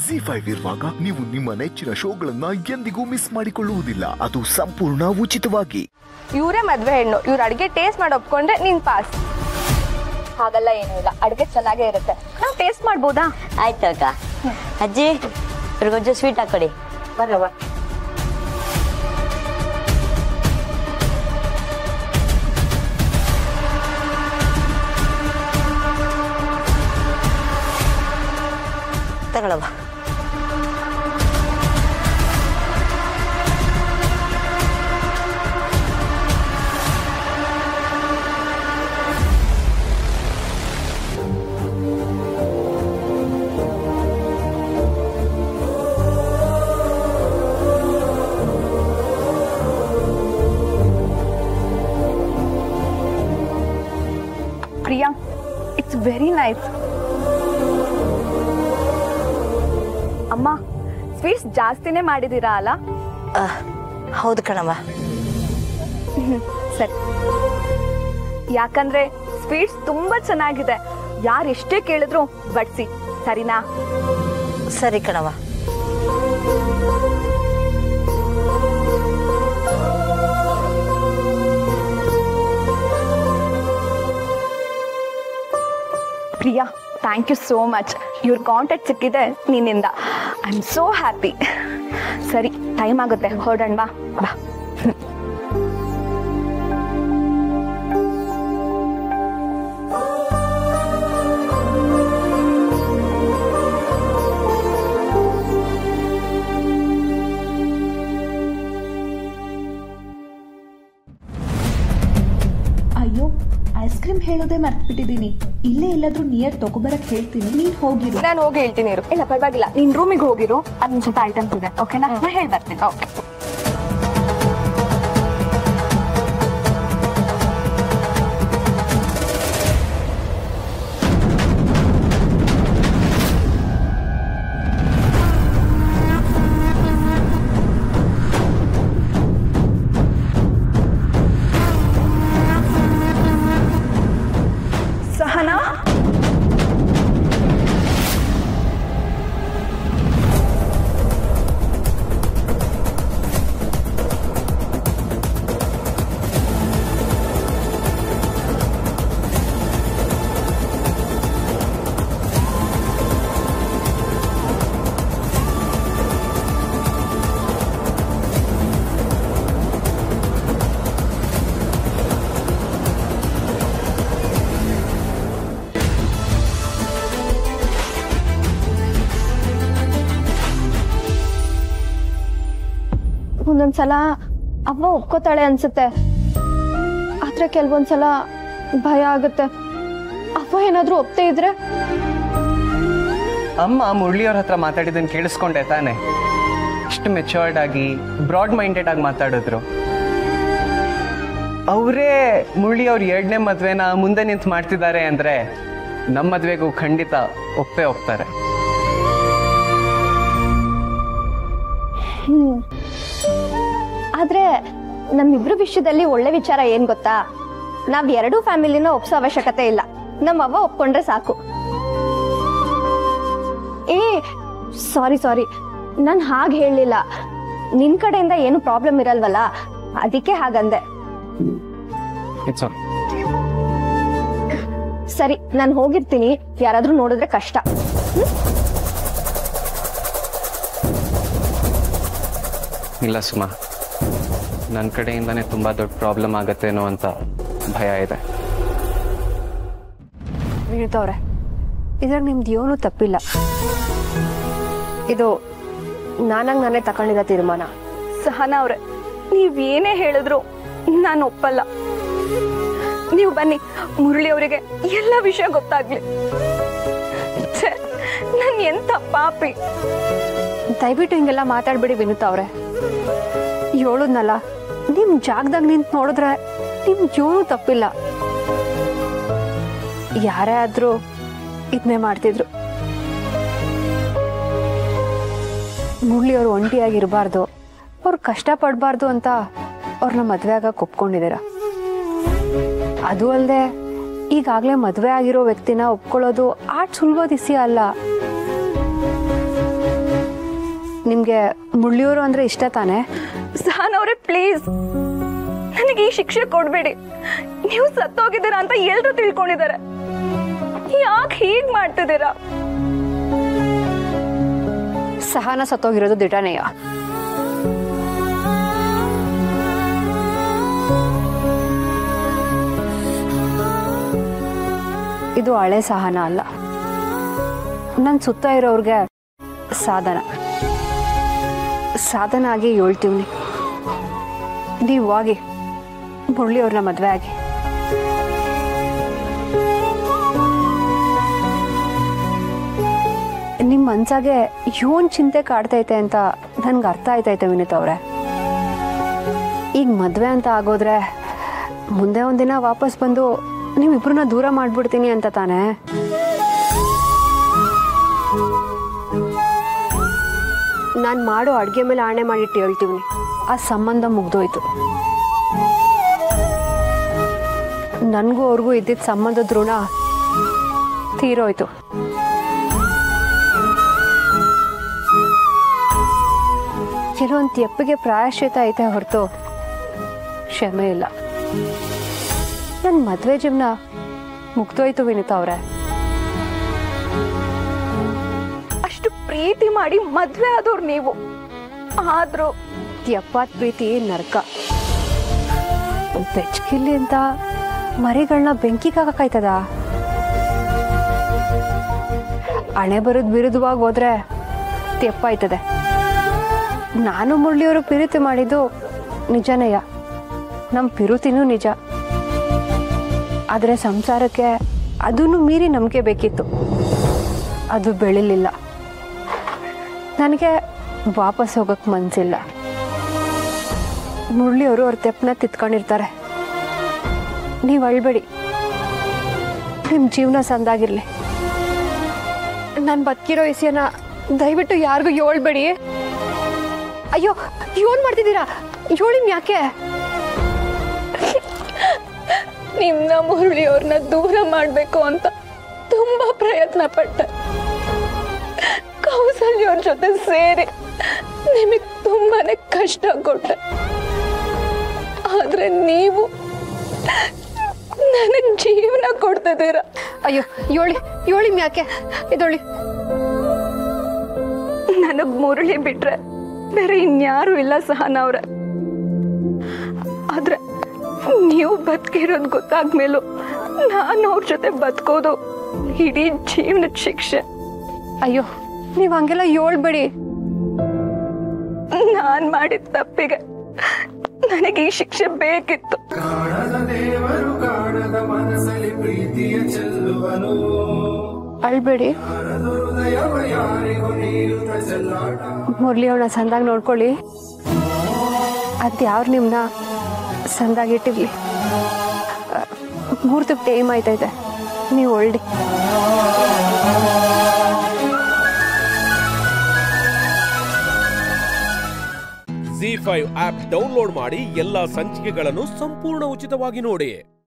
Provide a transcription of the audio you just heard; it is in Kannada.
ಜಿ ಫೈವ್ ಇರುವಾಗ ನೀವು ನಿಮ್ಮ ನೆಚ್ಚಿನ ಶೋಗಳನ್ನ ಎಂದಿಗೂ ಮಿಸ್ ಮಾಡಿಕೊಳ್ಳುವುದಿಲ್ಲ ಅದು ಸಂಪೂರ್ಣ ಉಚಿತವಾಗಿ ಇವರೇ ಮದ್ವೆ ಹೆಣ್ಣು ಇವ್ರ ಅಡಿಗೆ ಟೇಸ್ಟ್ ಮಾಡಿ ಒಪ್ಕೊಂಡ್ರೆ ನೀನ್ ಪಾಸ್ ಹಾಗಲ್ಲ ಏನೂ ಇಲ್ಲ ಅಡಿಗೆ ಚೆನ್ನಾಗೇ ಇರುತ್ತೆ ನಾವು ಟೇಸ್ಟ್ ಮಾಡ್ಬೋದಾ ಆಯ್ತು ಅಕ್ಕ ಅಜ್ಜಿ ಇವ್ರಿಗೊಂಚೂರು ಸ್ವೀಟ್ ಹಾಕೊಡಿ ಬರವ ತಗೊಳವ ಪ್ರಿಯಾ ಇಟ್ಸ್ ವೆರಿ ನೈಸ್ ಅಮ್ಮ ಸ್ವೀಟ್ಸ್ ಜಾಸ್ತಿನೇ ಮಾಡಿದೀರಾ ಅಲ್ಲ ಹೌದು ಕಣವ ಸರಿ ಯಾಕಂದ್ರೆ ಸ್ವೀಟ್ಸ್ ತುಂಬಾ ಚೆನ್ನಾಗಿದೆ ಯಾರು ಎಷ್ಟೇ ಕೇಳಿದ್ರು ಬಡ್ಸಿ ಸರಿನಾ ಸರಿ ಕಣವ Priya thank you so much ಇವ್ರ ಕಾಂಟ್ಯಾಕ್ಟ್ ಸಿಕ್ಕಿದೆ ನಿನ್ನಿಂದ ಐ ಆಮ್ ಸೋ ಹ್ಯಾಪಿ ಸರಿ ಟೈಮ್ ಆಗುತ್ತೆ ಹೊರಡೋಣ ಬಾ ಬಾ ಅಯ್ಯೋ ಐಸ್ ಕ್ರೀಮ್ ಹೇಳೋದೇ ಮರ್ತ್ಬಿಟ್ಟಿದ್ದೀನಿ ಇಲ್ಲೇ ಎಲ್ಲಾದ್ರೂ ನಿಯರ್ ತಗೋಬರಕ್ ಹೇಳ್ತೀನಿ ನೀನ್ ಹೋಗಿರು ನಾನು ಹೋಗಿ ಹೇಳ್ತೀನಿ ಇರು ಇಲ್ಲ ಪರವಾಗಿಲ್ಲ ನಿನ್ ರೂಮಿಗೆ ಹೋಗಿರು ಅದೊಂದು ಸ್ವಲ್ಪ ಐಟಮ್ಸ್ ಇದೆ ಓಕೆನಾ ನಾನು ಹೇಳಿ ಬರ್ತೀನಿ ಓಕೆ ಸಹನಾ ಒಂದೊಂದ್ಸಲ ಅಮ್ಮ ಒಪ್ಕೋತಾಳೆ ಅನ್ಸುತ್ತೆ ಆದ್ರೆ ಕೆಲವೊಂದ್ಸಲ ಭಯ ಆಗುತ್ತೆ ಅಪ್ಪ ಏನಾದ್ರೂ ಒಪ್ತೇ ಇದ್ರೆ ಅಮ್ಮ ಮುರಳಿಯವ್ರ ಹತ್ರ ಮಾತಾಡಿದ್ದನ್ನು ಕೇಳಿಸ್ಕೊಂಡೆ ತಾನೆ ಇಷ್ಟು ಮೆಚೂರ್ಡ್ ಆಗಿ ಬ್ರಾಡ್ ಮೈಂಡೆಡ್ ಆಗಿ ಮಾತಾಡಿದ್ರು ಅವರೇ ಮುರಳಿ ಅವ್ರ ಎರಡನೇ ಮದ್ವೆನ ಮುಂದೆ ನಿಂತು ಮಾಡ್ತಿದ್ದಾರೆ ಅಂದ್ರೆ ನಮ್ಮ ಮದ್ವೆಗೂ ಖಂಡಿತ ಒಪ್ಪೇ ಒಪ್ತಾರೆ ಆದ್ರೆ ನಮ್ಮಿಬ್ರ ವಿಷಯದಲ್ಲಿ ಒಳ್ಳೆ ವಿಚಾರ ಏನ್ ಗೊತ್ತಾ ನಾವ್ ಎರಡೂ ಫ್ಯಾಮಿಲಿನ ಒಪ್ಸೋ ಅವಶ್ಯಕತೆ ಇಲ್ಲ ನಮ್ಮ ಅವ್ವ ಒಪ್ಕೊಂಡ್ರೆ ಸಾಕು ಏ ಸಾರಿ ಸಾರಿ ನಾನು ಹಾಗೆ ಹೇಳಲಿಲ್ಲ ನಿನ್ ಕಡೆಯಿಂದ ಏನು ಪ್ರಾಬ್ಲಮ್ ಇರಲ್ವಲ್ಲ ಅದಕ್ಕೆ ಹಾಗಂದೆ ಇಟ್ಸ್ ಸರಿ ನಾನು ಹೋಗಿರ್ತೀನಿ ಯಾರಾದ್ರೂ ನೋಡಿದ್ರೆ ಕಷ್ಟ ಇಲ್ಲ ಸುಮಾ ನನ್ನ ಕಡೆಯಿಂದನೇ ತುಂಬ ದೊಡ್ಡ ಪ್ರಾಬ್ಲಮ್ ಆಗತ್ತೇನೋ ಅಂತ ಭಯ ಇದೆ ವಿನುತವ್ರೆ ಇದ್ರಾಗ ನಿಮ್ದು ಏನೂ ತಪ್ಪಿಲ್ಲ ಇದು ನಾನಾಗ ನಾನೇ ತಗೊಂಡಿದ್ದ ತೀರ್ಮಾನ ಸಹನಾ ಅವ್ರೆ ನೀವೇನೇ ಹೇಳಿದ್ರು ನಾನು ಒಪ್ಪಲ್ಲ ನೀವು ಬನ್ನಿ ಮುರಳಿ ಅವರಿಗೆ ಎಲ್ಲ ವಿಷಯ ಗೊತ್ತಾಗ್ಲಿ ನಾನು ಎಂತ ಪಾಪಿ ದಯವಿಟ್ಟು ಹಿಂಗೆಲ್ಲ ಮಾತಾಡ್ಬೇಡಿ ವಿನುತಾ ಅವ್ರೆ ಹೇಳುದ್ನಲ್ಲ ನಿಮ್ ಜಾಗದಾಗ ನಿಂತು ನೋಡಿದ್ರೆ ನಿಮ್ ಏನೂ ತಪ್ಪಿಲ್ಲ ಯಾರೇ ಆದ್ರೂ ಇದನ್ನೇ ಮಾಡ್ತಿದ್ರು ಮುರಳಿ ಅವ್ರು ಒಂಟಿಯಾಗಿರ್ಬಾರ್ದು ಅವ್ರು ಕಷ್ಟ ಪಡಬಾರ್ದು ಅಂತ ಅವ್ರನ್ನ ಮದ್ವೆ ಆಗಕ್ಕೆ ಒಪ್ಕೊಂಡಿದ್ದೀರ ಅದು ಅಲ್ಲದೆ ಈಗಾಗಲೇ ಮದುವೆ ಆಗಿರೋ ವ್ಯಕ್ತಿನ ಒಪ್ಕೊಳ್ಳೋದು ಆಟ್ ಸುಲಭದ ವಿಷಯ ಅಲ್ಲ ನಿಮಗೆ ಮುಳ್ಳಿಯೂರು ಅಂದರೆ ಇಷ್ಟ ತಾನೇ ಸಹನ್ ಅವರೇ ಪ್ಲೀಸ್ ನನಗೆ ಈ ಶಿಕ್ಷೆ ಕೊಡ್ಬೇಡಿ ನೀವು ಸತ್ತೋಗಿದ್ದೀರಾ ಅಂತ ಎಲ್ರು ತಿಳ್ಕೊಂಡಿದ್ದಾರೆ ಯಾಕೆ ಹೀಗ್ ಮಾಡ್ತಿದ್ದೀರಾ ಸಹನ ಸತ್ತೋಗಿರೋದು ದಿಟನೆಯ ಇದು ಹಳೆ ಸಹನ ಅಲ್ಲ ನನ್ನ ಸುತ್ತ ಇರೋರ್ಗೆ ಸಾಧನ ಸಾಧನ ಆಗಿ ಹೇಳ್ತೀವಿ ನೀವು ಹೋಗಿ ಮುರಳಿ ಅವ್ರನ್ನ ಮದುವೆ ಆಗಿ ನಿಮ್ಮ ಮನ್ಸಾಗೆ ಏನ್ ಚಿಂತೆ ಕಾಡ್ತೈತೆ ಅಂತ ನನ್ಗೆ ಅರ್ಥ ಆಯ್ತೈತೆ ವಿನಿತ್ ಅವ್ರೆ ಈಗ ಮದ್ವೆ ಅಂತ ಆಗೋದ್ರೆ ಮುಂದೆ ಒಂದಿನ ವಾಪಸ್ ಬಂದು ನಿಮ್ಮಿಬ್ರನ್ನ ದೂರ ಮಾಡ್ಬಿಡ್ತೀನಿ ಅಂತ ತಾನೇ ನಾನು ಮಾಡೋ ಅಡುಗೆ ಮೇಲೆ ಆಣೆ ಮಾಡಿಟ್ಟು ಹೇಳ್ತೀವಿ ಆ ಸಂಬಂಧ ಮುಗ್ದೋಯ್ತು ನನಗೂ ಅವ್ರಿಗೂ ಇದ್ದಿದ್ದ ಸಂಬಂಧದ ಋಣ ತೀರೋಯ್ತು ಕೆಲವೊಂದು ತೆಪ್ಪಿಗೆ ಪ್ರಾಯಶ್ಚಿತ ಐತೆ ಹೊರತು ಕ್ಷಮೆ ಇಲ್ಲ ನನ್ನ ಮದುವೆ ಜೀವನ ಮುಗ್ದೋಯ್ತು ವಿನಿತಾ ಅವ್ರೆ ಅಷ್ಟು ಪ್ರೀತಿ ಮಾಡಿ ಮದ್ವೆ ಆದವ್ರು ನೀವು ಆದ್ರೂ ಯಪ್ಪಾತ್ ಪ್ರೀತಿ ನರಕ ಬೆಚ್ಕಿಲ್ಲಿ ಅಂತ ಮರಿಗಳನ್ನ ಬೆಂಕಿಗೆ ಹಾಕಾಯ್ತದ ಹಣೆ ಬರೋದು ವಿರುದ್ಧವಾಗಿ ಹೋದ್ರೆ ತೆಪ್ಪಾಯ್ತದೆ ನಾನು ಮುರಳಿಯವರು ಪಿರಿತಿ ಮಾಡಿದ್ದು ನಿಜನೇಯ ನಮ್ಮ ಪಿರುತಿನೂ ನಿಜ ಆದರೆ ಸಂಸಾರಕ್ಕೆ ಅದನ್ನು ಮೀರಿ ನಂಬಿಕೆ ಬೇಕಿತ್ತು ಅದು ಬೆಳಿಲಿಲ್ಲ ನನಗೆ ವಾಪಸ್ ಹೋಗಕ್ಕೆ ಮನ್ಸಿಲ್ಲ ಮುರಳಿಯವರು ಅವ್ರ ತೆಪ್ಪನ ತಿತ್ಕೊಂಡಿರ್ತಾರೆ ನೀವು ಅಳ್ಬೇಡಿ ನಿಮ್ಮ ಜೀವನ ಸಂದಾಗಿರ್ಲಿ ನಾನು ಬದುಕಿರೋ ವಿಷಯನ ದಯವಿಟ್ಟು ಯಾರಿಗೂ ಹೇಳ್ಬೇಡಿ ಅಯ್ಯೋ ಏನ್ ಮಾಡ್ತಿದ್ದೀರಾ ಹೇಳಿನ್ ಯಾಕೆ ನಿಮ್ನ ಮುರಳಿಯವ್ರನ್ನ ದೂರ ಮಾಡ್ಬೇಕು ಅಂತ ತುಂಬಾ ಪ್ರಯತ್ನ ಪಟ್ಟೆ ಕೌಸಲ್ಯವ್ರ ಜೊತೆ ಸೇರಿ ನಿಮಗೆ ತುಂಬಾನೇ ಕಷ್ಟ ಕೊಟ್ಟೆ ಆದ್ರೆ ನೀವು ನನಗ್ ಜೀವನ ಕೊಡ್ತಿದ್ದೀರ ಅಯ್ಯೋ ಹೇಳಿ ಹೇಳಿ ಯಾಕೆ ಇದೊಳಿ ನನಗ್ ಮುರಳಿ ಬಿಟ್ರೆ ಬೇರೆ ಇನ್ಯಾರು ಇಲ್ಲ ಸಹನ ಅವ್ರೆ ಆದ್ರೆ ನೀವು ಬದುಕಿರೋದು ಗೊತ್ತಾದ್ಮೇಲೂ ನಾನು ಅವ್ರ ಜೊತೆ ಬದುಕೋದು ಇಡೀ ಜೀವನದ ಶಿಕ್ಷೆ ಅಯ್ಯೋ ನೀವು ಹಂಗೆಲ್ಲ ಹೇಳ್ಬೇಡಿ ನಾನ್ ಮಾಡಿದ ತಪ್ಪಿಗೆ ನನಗೆ ಈ ಶಿಕ್ಷೆ ಬೇಕಿತ್ತು ಅಳ್ಬೇಡಿ ಮುರಳಿ ಅವಳ ಸಂದಾಗ ನೋಡ್ಕೊಳ್ಳಿ ಅದ್ಯಾವ್ರು ನಿಮ್ಮನ್ನ ಸಂದಾಗಿಟ್ಟಿರ್ಲಿ ಮೂರ್ತಕ್ಕೆ ಟೈಮ್ ಆಯ್ತೈತೆ ನೀವು ಒಳ್ಳಿ ಜಿ ಫೈವ್ ಆಪ್ ಡೌನ್ಲೋಡ್ ಮಾಡಿ ಎಲ್ಲಾ ಸಂಚಿಕೆಗಳನ್ನು ಸಂಪೂರ್ಣ ಉಚಿತವಾಗಿ ನೋಡಿ